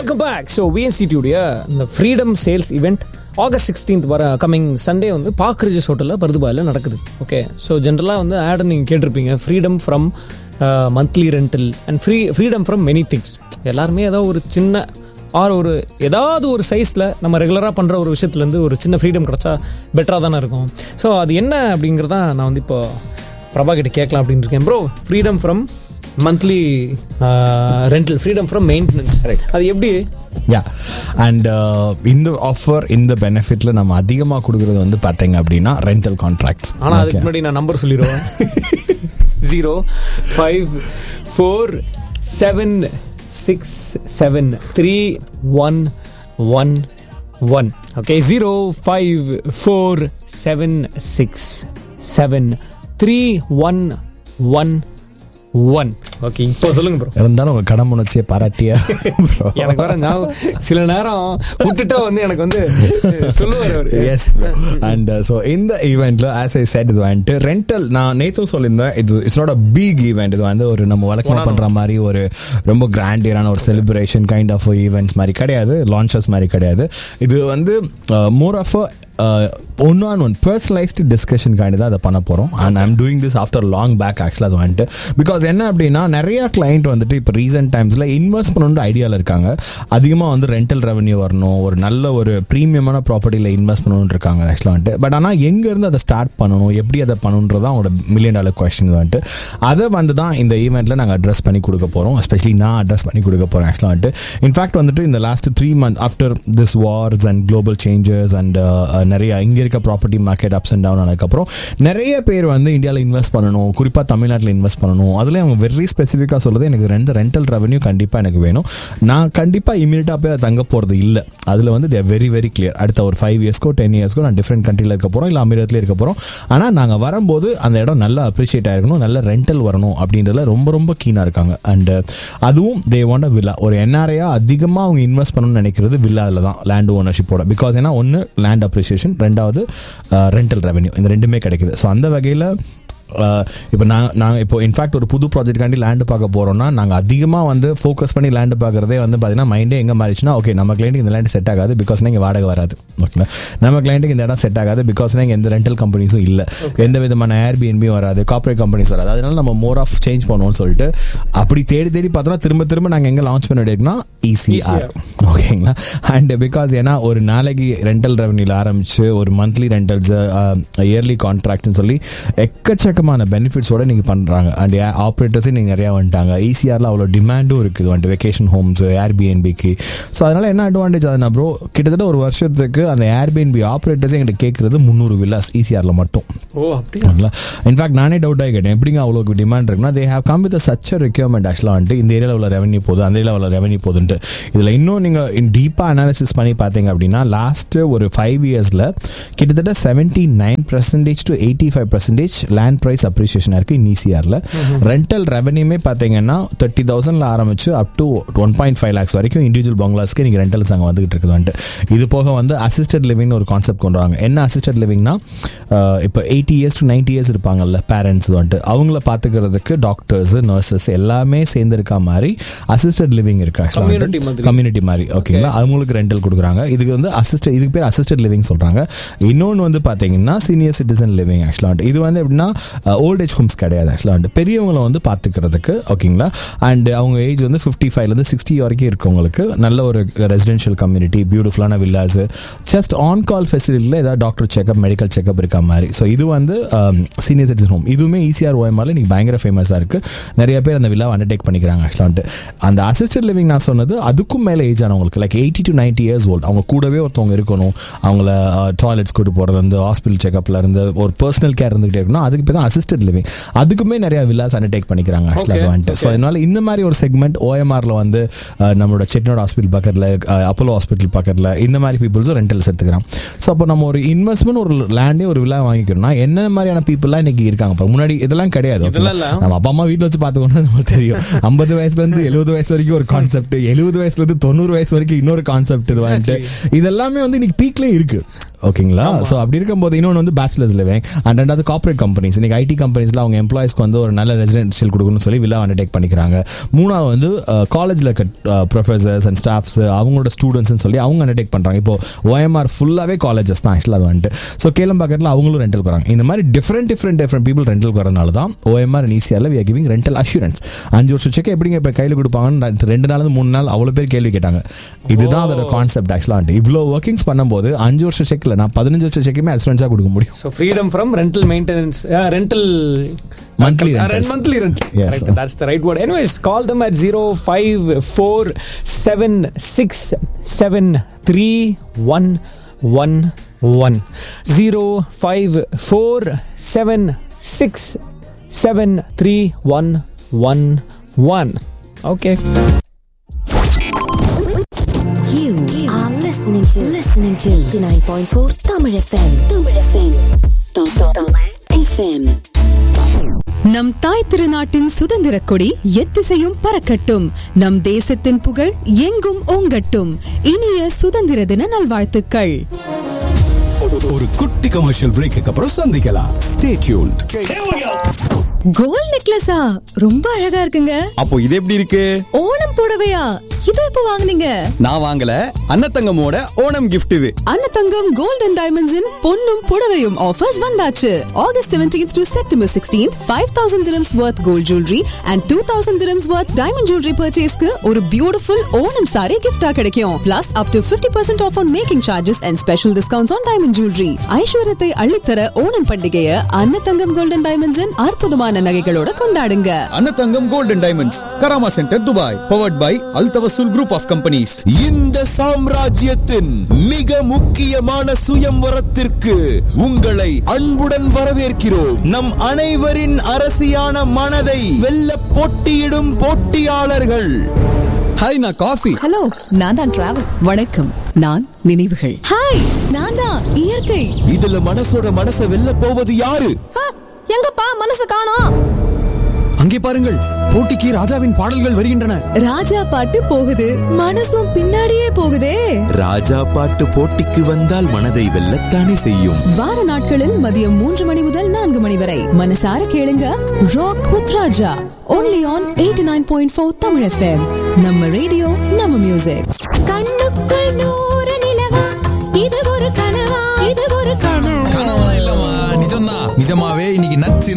Welcome back so விஎன்சிடியுடைய இந்த freedom sales event August sixteenth வர கமிங் சண்டே வந்து பார்க் ரிஜஸ் ஹோட்டலில் பருதுபாயில் நடக்குது ஓகே ஸோ ஜென்ரலாக வந்து ஆட் நீங்கள் கேட்டிருப்பீங்க freedom from monthly rental and free freedom from many things எல்லாருமே ஏதோ ஒரு சின்ன ஆர் ஒரு ஏதாவது ஒரு சைஸில் நம்ம ரெகுலராக பண்ணுற ஒரு விஷயத்துலேருந்து ஒரு சின்ன ஃப்ரீடம் கிடச்சா பெட்டராக தானே இருக்கும் ஸோ அது என்ன அப்படிங்கிறத நான் வந்து இப்போ பிரபா கிட்ட கேட்கலாம் அப்படின்னு இருக்கேன் bro freedom from monthly rental freedom from maintenance அது எப்படி யா அண்ட் இந்த ஆஃபர் இந்த பெனிஃபிட்ல நம்ம அதிகமாக கொடுக்குறது வந்து பார்த்தீங்க அப்படின்னா ரெண்டல் கான்ட்ராக்ட்ஸ் ஆனால் அதுக்கு முன்னாடி நான் நம்பர் சொல்லிடுவேன் zero five four seven six seven three one one one okay zero five four seven six seven three one one one okay இப்போ சொல்லுங்க ப்ரோ இருந்தாலும் உங்க கடன் உணர்ச்சியை பாராட்டியா bro? எனக்கு வர ஞாபகம் சில நேரம் விட்டுட்டா வந்து எனக்கு வந்து சொல்லுவார் அவர் எஸ் அண்ட் ஸோ இந்த ஈவெண்ட்ல ஆஸ் ஐ செட் இது வந்துட்டு ரெண்டல் நான் நேத்தும் சொல்லியிருந்தேன் இது it's not a big event இது வந்து ஒரு நம்ம வழக்கமாக பண்ற மாதிரி ஒரு ரொம்ப கிராண்டியரான ஒரு செலிப்ரேஷன் கைண்ட் ஆஃப் ஈவெண்ட்ஸ் மாதிரி கிடையாது லான்ச்சஸ் மாதிரி கிடையாது இது வந்து more of one on one personalized டிஸ்கஷனுக்காண்டி தான் அதை பண்ண போகிறோம் and I'm doing this after long back ஆக்சுவலாக அது வந்துட்டு பிகாஸ் என்ன அப்படின்னா நிறைய கிளைண்ட் வந்துட்டு இப்போ ரீசெண்ட் டைம்ஸில் இன்வெஸ்ட் பண்ணணுன்ற ஐடியாவில் இருக்காங்க அதிகமாக வந்து ரெண்டல் ரெவன்யூ வரணும் ஒரு நல்ல ஒரு ப்ரீமியமான ப்ராப்பர்ட்டியில் இன்வெஸ்ட் பண்ணணும்னு இருக்காங்க ஆக்சுவலாக வந்துட்டு பட் ஆனால் எங்கேருந்து அதை ஸ்டார்ட் பண்ணணும் எப்படி அதை பண்ணணுன்றது தான் அவங்களோட மில்லியன் டாலர் கொஸ்டின் வந்துட்டு அதை வந்து தான் இந்த ஈவெண்ட்டில் நாங்கள் அட்ரஸ் பண்ணி கொடுக்க போகிறோம் எஸ்பெஷலி நான் அட்ரஸ் பண்ணி கொடுக்க போகிறேன் ஆக்சுவலாக வந்துட்டு இன்ஃபேக்ட் வந்துட்டு இந்த last three month after this wars and global changes and நிறைய இங்கே இருக்க property market ups and down ஆனதுக்கப்புறம் நிறைய பேர் வந்து இந்தியாவில் இன்வெஸ்ட் பண்ணணும் குறிப்பாக தமிழ்நாட்டில் இன்வெஸ்ட் பண்ணணும் அதில் அவங்க வெரி ஸ்பெசிஃபிக்காக சொல்கிறது எனக்கு ரெண்டு ரெண்டல் ரெவன்யூ கண்டிப்பாக எனக்கு வேணும் நான் கண்டிப்பாக இமீடியட்டாக போய் அது தங்க போகிறது இல்லை அதில் வந்து தேர் வெரி வெரி கிளியர் அடுத்த ஒரு ஃபைவ் இயர்ஸ்க்கோ டென் இயர்ஸ்க்கோ நான் டிஃப்ரெண்ட் கண்ட்ரியில் இருக்க போகிறோம் இல்லை அமீரத்தில் இருக்க போகிறோம் ஆனால் நாங்கள் வரும்போது அந்த இடம் நல்லா அப்ரிஷியேட் ஆயிருக்கணும் நல்ல ரெண்டல் வரணும் அப்படின்றதுல ரொம்ப ரொம்ப கீனாக இருக்காங்க அண்ட் அதுவும் தே வாண்ட் வில்லா ஒரு என்ஆர்ஐயா அதிகமாக அவங்க இன்வெஸ்ட் பண்ணணும்னு நினைக்கிறது வில்லாவில் தான் லேண்ட் ஓனர்ஷிப்போட பிகாஸ் ஏன்னா ஒன்று லேண்ட் அப்ரிசியேஷன் ரெண்டாவது ரெண்டல் ரெவன்யூ இந்த ரெண்டுமே கிடைக்குது ஸோ அந்த வகையில் இப்போ நான் நாங்கள் இப்போ இன்ஃபேக்ட் ஒரு புது ப்ராஜெக்ட்காண்டி லேண்டு பார்க்க போகிறோம்னா நாங்கள் அதிகமாக வந்து ஃபோக்கஸ் பண்ணி லேண்டு பார்க்குறதே வந்து பார்த்தீங்கன்னா மைண்டே எங்கே மாறிச்சுன்னா ஓகே நம்ம கிளைண்ட்டுக்கு இந்த லேண்ட் செட் ஆகாது பிகாஸ் இங்கே வாடகை வராது ஓகேங்களா நம்ம கிளைண்ட்டுக்கு இந்த இடம் செட் ஆகாது பிகாஸ் இங்கே எந்த ரெண்டல் கம்பெனிஸும் இல்லை எந்த விதமான ஏர்பிஎன்பியும் வராது கார்பரேட் கம்பெனிஸ் வராது அதனால நம்ம மோர் ஆஃப் சேஞ்ச் பண்ணுவோம்னு சொல்லிட்டு அப்படி தேடி தேடி பார்த்தோம்னா திரும்ப திரும்ப நாங்கள் எங்கே லான்ச் பண்ண வேண்டியதுனா ஈஸியாக ஓகேங்களா அண்ட் பிகாஸ் ஏன்னா ஒரு நாளைக்கு ரெண்டல் ரெவன்யூல ஆரம்பிச்சு ஒரு மந்த்லி ரெண்டல்ஸ் இயர்லி கான்ட்ராக்ட்னு சொல்லி எக்கச்சக்கமான பெனிஃபிட்ஸோட நீங்கள் பண்ணுறாங்க அண்ட் ஆப்ரேட்டர்ஸே நீங்கள் நிறையா வந்துட்டாங்க ஈஸிஆரில் அவ்வளோ டிமாண்டும் இருக்குது வந்துட்டு வெக்கேஷன் ஹோம்ஸ் ஏர்பிஎன்பிக்கு ஸோ அதனால என்ன அட்வான்டேஜ் ஆகுதுன்னா ப்ரோ கிட்டத்தட்ட ஒரு வருஷத்துக்கு அந்த ஏர்பிஎன்பி ஆப்ரேட்டர்ஸே எங்கிட்ட கேட்குறது முந்நூறு வில்லாஸ் ஈஸிஆரில் மட்டும் ஓ அப்படியா இன்ஃபேக்ட் நானே டவுட் ஆகி கேட்டேன் எப்படிங்க அவ்வளோ டிமாண்ட் இருக்குன்னா they have come with such requirement ஆக்சுவலாக வந்துட்டு இந்த ஏரியாவில் உள்ள ரெவன்யூ போகுது அந்த ஏரியாவில் உள்ள ரெவன்யூ போகுதுன்ட்டு இதில் இன்னும் நீங்கள் டீப்பாக அனாலிசிஸ் பண்ணி பார்த்தீங்க அப்படின்னா லாஸ்ட் ஒரு ஃபைவ் இயர்ஸில் கிட்டத்தட்ட seventy nine percentage to eighty five percentage land price appreciation இருக்கு இன் ஈசிஆரில் ரெண்டல் ரெவன்யூமே பார்த்தீங்கன்னா தேர்ட்டி தௌசண்ட்ல ஆரம்பிச்சு up to one point five lakhs வரைக்கும் இண்டிவிஜுவல் பங்களாஸ்க்கு நீங்கள் ரெண்டல்ஸ் அங்கே வந்துகிட்டு இருக்குது வந்துட்டு இது போக வந்து அசிஸ்டட் லிவிங்னு ஒரு கான்செப்ட் கொண்டு வராங்க என்ன அசிஸ்டட் லிவிங்னா இப்போ eighty years to ninety years இருப்பாங்கல்ல பேரண்ட்ஸ் வந்துட்டு அவங்கள பார்த்துக்கிறதுக்கு டாக்டர்ஸ் நர்சஸ் எல்லாமே சேர்ந்து இருக்க மாதிரி அசிஸ்டட் லிவிங் இருக்கு Community மாதிரி. கம்யூனிட்டி மாதிரி ஓகேங்களா அவங்களுக்கு ரெண்டல் கொடுக்குறாங்க இதுக்கு வந்து அசிஸ்டட் இதுக்கு பேர் அசிஸ்டட் லிவிங் சொல்றாங்க இன்னொன்று வந்து பார்த்தீங்கன்னா சீனியர் சிட்டிசன் லிவிங் ஆக்சுவலாக இது வந்து எப்படின்னா ஓல்ட் ஏஜ் ஹோம்ஸ் கிடையாது ஆக்சுவலாக பெரியவங்களை வந்து பார்த்துக்கிறதுக்கு ஓகேங்களா அண்ட் அவங்க ஏஜ் வந்து ஃபிஃப்டி ஃபைவ்லேருந்து சிக்ஸ்டி வரைக்கும் இருக்கவங்களுக்கு நல்ல ஒரு ரெசிடென்ஷியல் கம்யூனிட்டி பியூட்டிஃபுல்லான வில்லாஸ் ஜஸ்ட் ஆன் கால் ஃபெசிலிட்டியில் ஏதாவது டாக்டர் செக்அப் மெடிக்கல் செக்அப் இருக்க மாதிரி ஸோ இது வந்து சீனியர் சிட்டிசன் ஹோம் இதுவுமே ஈஸிஆர் ஓஎம்ஆரில் இன்னைக்கு பயங்கர ஃபேமஸாக இருக்கு நிறைய பேர் அந்த வில்லாவை அண்டர்டேக் பண்ணிக்கிறாங்க ஆக்சுவலாக அந்த அசிஸ்டட் லிவிங் நான் சொன்னது அதுக்கும் மேலே ஏஜ் ஆனவங்களுக்கு like eighty to ninety years old அவங்க கூடவே ஒருத்தவங்க இருக்கணும் அவங்கள டாய்லெட்ஸ் கூட்டு போகிறது வந்து ஹாஸ்பிட்டல் செக்அப்ல இருந்து ஒரு பர்சனல் கேர் இருந்துகிட்டே இருக்கணும் அதுக்கு பேர் தான் அசிஸ்டட் லிவிங் அதுக்குமே நிறைய வில்லாஸ் அண்டர்டேக் பண்ணிக்கிறாங்க ஆக்சுவலாக Okay, வந்துட்டு ஸோ அதனால இந்த மாதிரி ஒரு செக்மெண்ட் ஓஎம்ஆர்ல வந்து அஹ், நம்மளோட செட்னோட ஹாஸ்பிட்டல் பக்கத்தில் அப்போலோ ஹாஸ்பிட்டல் பக்கத்தில் இந்த மாதிரி பீப்புள்ஸும் ரெண்டல்ஸ் எடுத்துக்கிறான் ஸோ அப்போ நம்ம ஒரு இன்வெஸ்ட்மெண்ட் ஒரு லேண்டே ஒரு விழா வாங்கிக்கிறோம்னா என்ன மாதிரியான பீப்புளெலாம் இன்னைக்கு இருக்காங்க இப்போ முன்னாடி இதெல்லாம் கிடையாது okay? இதெல்லாம் இல்ல. நம்ம அப்பா அம்மா வீட்டில் வச்சு பார்த்துக்கணும் நமக்கு தெரியும் ஐம்பது வயசுல இருந்து எழுபது வயசு வரைக்கும் ஒரு கான்செப்ட் எழுபது வயசுல இருந்து தொண்ணூறு வயசு வரைக்கும் இன்னொரு கான்செப்ட் இது வந்துட்டு இதெல்லாமே வந்து இன்னைக்கு பீக்லேயே இருக்கு ஓகேங்களா ஸோ அப்படி இருக்கும்போது இன்னொன்று வந்து பேச்சுலர்ஸ் லிவிங் அண்ட் ரெண்டாவது கார்பரேட் கம்பெனிஸ் இன்னைக்கு ஐடி கம்பெனிஸ்ல அவங்க எம்ப்ளாயிஸ்க்கு வந்து ஒரு நல்ல ரெசிடென்ஷியல் கொடுக்கணும்னு சொல்லி வில்லா அண்டர்டேக் பண்ணிக்கிறாங்க மூணாவது வந்து காலேஜில் இருக்க ப்ரொஃபசர்ஸ் அண்ட் ஸ்டாஃப்ஸ் அவங்களோட ஸ்டூடெண்ட்ஸ்னு சொல்லி அவங்க அண்டர்டேக் பண்ணுறாங்க இப்போ ஓஎம்ஆர் ஃபுல்லாகவே காலேஜஸ் தான் ஆக்சுவலாக அது வந்துட்டு ஸோ கேளம்பாக்கத்தில் அவங்களும் ரெண்டல் வராங்க இந்த மாதிரி different different different people rental வரனால தான் ஓஎம்ஆர் ஈஸியாக we are giving rental assurance அஞ்சு வருஷம் செக் எப்படிங்க இப்போ கையில் கொடுப்பாங்கன்னு ரெண்டு நாள் மூணு நாள் அவ்வளோ பேர் கேள்வி கேட்டாங்க இதுதான் அதோட கான்செப்ட் ஆக்சுவலாக இவ்வளோ ஒர்க்கிங்ஸ் பண்ணும்போது அஞ்சு வருஷம் செக்கில் நான் பதினஞ்சு வருஷம் செக்குமே அசூரன்ஸாக கொடுக்க முடியும் so freedom from rental maintenance rental Monthly rentals. monthly rent. Yes, Correct. sir. That's the right word. Anyways, call them at 0547673111. 0547673111. Okay. You are listening to listening to 89.4 Tamil FM. Tamil FM. Tam- tam- Tamil FM. நம் தாய் திருநாட்டின் சுதந்திர கொடி எத்திசையும் பறக்கட்டும் நம் தேசத்தின் புகழ் எங்கும் ஓங்கட்டும் இனிய சுதந்திர தின நல்வாழ்த்துக்கள் ஒரு குட்டி கமர்ஷியல் பிரேக்கு அப்புறம் சந்திக்கலாம் ஸ்டே டியூன்ட் கோல்ட் நெக்லஸா ரொம்ப அழகா இருக்குங்க அப்போ இது எப்படி இருக்கு ஓணம் புடவையா இத எப்ப வாங்குனீங்க நான் வாங்கல அன்னத்தங்கமோட ஓணம் gift இது அன்னதங்கம் கோல்ட் அண்ட் டைமண்ட்ஸின் பொன்னும் புடவையும் ஆஃபர்ஸ் வந்தாச்சு August 17th to September 16th 5000 dirhams worth gold jewelry and 2000 dirhams worth diamond jewelry purchaseக்கு ஒரு பியூட்டிஃபுல் ஓணம் saree gift-ஆ கிடைக்கும் plus up to 50% off on making charges and special discounts on diamond jewelry ஐஸ்வர்யத்தை அள்ளித்தர ஓணம் பண்டிகையை அன்னதங்கம் gold and டைமண்ட்ஸின் அற்புதமான நகைகளோட கொண்டாடுங்க அன்னத்தங்கம் golden diamonds Karama centre Dubai powered by Al Tawasul group of companies இந்த சாம்ராஜ்யத்தின் மிக முக்கியமான சுயம்வரத்திற்கு உங்களை அன்புடன் வரவேற்கிறோம் நம் அனைவரின் அரசியான மனதை வெல்ல போட்டியிடும் போட்டியாளர்கள் ஹாய் நான் காஃபி ஹலோ நான் தான் டிராவல் வணக்கம் நான் நினைவுகள் ஹாய் நான் தான் இயற்கை இதுல மனசோட மனசை வெல்ல போவது யாரு எங்கப்பா மனசு காணோம் அங்கே பாருங்கள் போட்டிக்கு ராஜாவின் பாடல்கள் வருகின்றன ராஜா பாட்டு போகுது மனசும் பின்னாடியே போகுதே ராஜா பாட்டு போட்டிக்கு வந்தால் மனதை வெல்லத்தானே செய்யும் வார நாட்களில் மதியம் மூன்று மணி முதல் நான்கு மணி வரை மனசார கேளுங்க rock with Raja only on eighty nine point four Tamil FM நம்ம ரேடியோ நம்ம மியூசிக் கண்ணுக்குள் நூறு நிலவா இது ஒரு கனவா இது ஒரு கனவா கனவா இல்லம்மா நிஜம்தான் நிஜமாவே இன்னைக்கு நட்ஸ்